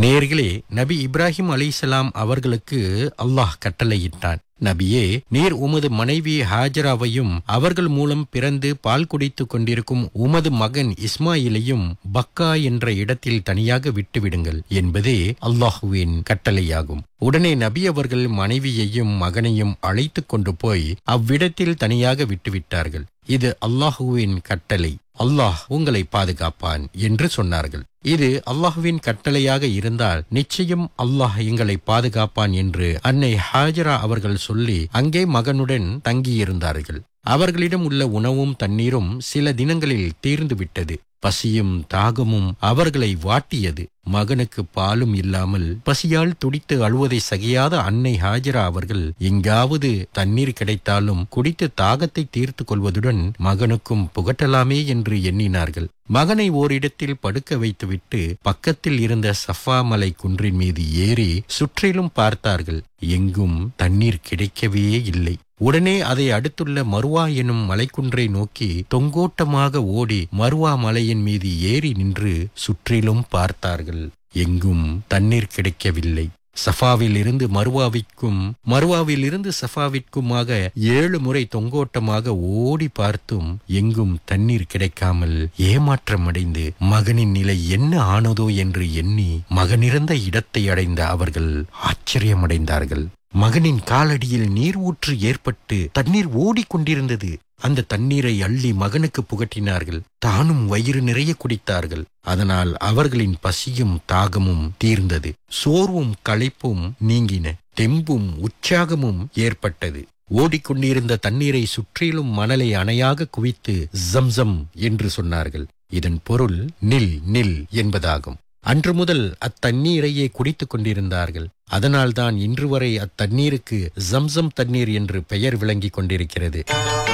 நேர்களே நபி இப்ராஹிம் அலைஹிஸ்ஸலாம் அவர்களுக்கு அல்லாஹ் கட்டளையிட்டான் நபியே நீர் உமது மனைவி ஹாஜராவையும் அவர்கள் மூலம் பிறந்து பால் குடித்துக் கொண்டிருக்கும் உமது மகன் இஸ்மாயிலையும் பக்கா என்ற இடத்தில் தனியாக விட்டுவிடுங்கள் என்பதே அல்லாஹுவின் கட்டளையாகும் உடனே நபி அவர்கள் மனைவியையும் மகனையும் அழைத்துக் கொண்டு போய் அவ்விடத்தில் தனியாக விட்டுவிட்டார்கள் இது அல்லாஹுவின் கட்டளை அல்லாஹ் உங்களை பாதுகாப்பான் என்று சொன்னார்கள் இது அல்லாஹுவின் கட்டளையாக இருந்தால் நிச்சயம் அல்லாஹ் எங்களை பாதுகாப்பான் என்று அன்னை ஹாஜரா அவர்கள் சொல்லி அங்கே மகனுடன் தங்கியிருந்தார்கள் அவர்களிடம் உள்ள உணவும் தண்ணீரும் சில தினங்களில் தீர்ந்து விட்டது பசியும் தாகமும் அவர்களை வாட்டியது மகனுக்கு பாலும் இல்லாமல் பசியால் துடித்து அழுவதை சகியாத அன்னை ஹாஜரா அவர்கள் எங்காவது தண்ணீர் கிடைத்தாலும் குடித்து தாகத்தை தீர்த்து கொள்வதுடன் மகனுக்கும் புகட்டலாமே என்று எண்ணினார்கள் மகனை ஓரிடத்தில் படுக்க வைத்துவிட்டு பக்கத்தில் இருந்த சஃபா மலை குன்றின் மீது ஏறி சுற்றிலும் பார்த்தார்கள் எங்கும் தண்ணீர் கிடைக்கவே இல்லை உடனே அதை அடுத்துள்ள மருவா எனும் மலைக்குன்றை நோக்கி தொங்கோட்டமாக ஓடி மருவா மலையின் மீது ஏறி நின்று சுற்றிலும் பார்த்தார்கள் எங்கும் தண்ணீர் கிடைக்கவில்லை சஃபாவில் இருந்து மருவாவிற்கும் மருவாவில் இருந்து சஃபாவிற்குமாக ஏழு முறை தொங்கோட்டமாக ஓடி பார்த்தும் எங்கும் தண்ணீர் கிடைக்காமல் ஏமாற்றமடைந்து மகனின் நிலை என்ன ஆனதோ என்று எண்ணி மகனிறந்த இடத்தை அடைந்த அவர்கள் ஆச்சரியமடைந்தார்கள் மகனின் காலடியில் நீர் ஊற்று ஏற்பட்டு தண்ணீர் ஓடிக்கொண்டிருந்தது அந்த தண்ணீரை அள்ளி மகனுக்கு புகட்டினார்கள் தானும் வயிறு நிறைய குடித்தார்கள் அதனால் அவர்களின் பசியும் தாகமும் தீர்ந்தது சோர்வும் களைப்பும் நீங்கின தெம்பும் உற்சாகமும் ஏற்பட்டது ஓடிக்கொண்டிருந்த தண்ணீரை சுற்றிலும் மணலை அணையாக குவித்து ஜம்சம் என்று சொன்னார்கள் இதன் பொருள் நில் நில் என்பதாகும் அன்று முதல் அத்தண்ணீரையே குடித்துக் கொண்டிருந்தார்கள் அதனால்தான் இன்று வரை அத்தண்ணீருக்கு ஜம்சம் தண்ணீர் என்று பெயர் விளங்கிக் கொண்டிருக்கிறது